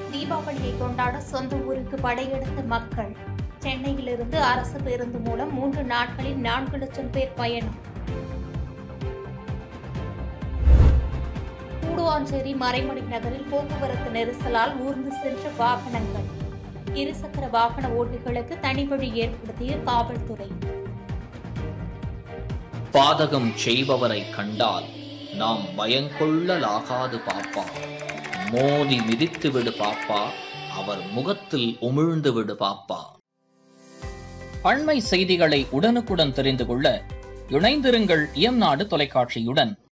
தீபாவளியை கொண்டாட சொந்த ஊருக்கு படையெடுத்த மக்கள் சென்னையிலிருந்து அரசு பேருந்து மூலம் மூன்று நாட்களில் நான்கு லட்சம் பேர் பயணம் கூடுவாஞ்சேரி மறைமலை நகரில் போக்குவரத்து நெரிசலால் ஊர்ந்து சென்ற வாகனங்கள் இருசக்கர வாகன ஓட்டிகளுக்கு தனி வழி ஏற்படுத்திய காவல்துறை பாதகம் செய்பவரை கண்டால் நாம் பயங்கொள்ளலாகாது பாப்பா மோதி மிதித்து விடு பாப்பா அவர் முகத்தில் உமிழ்ந்து விடு பாப்பா அண்மை செய்திகளை உடனுக்குடன் தெரிந்து கொள்ள இணைந்திருங்கள் இயம்நாடு தொலைக்காட்சியுடன்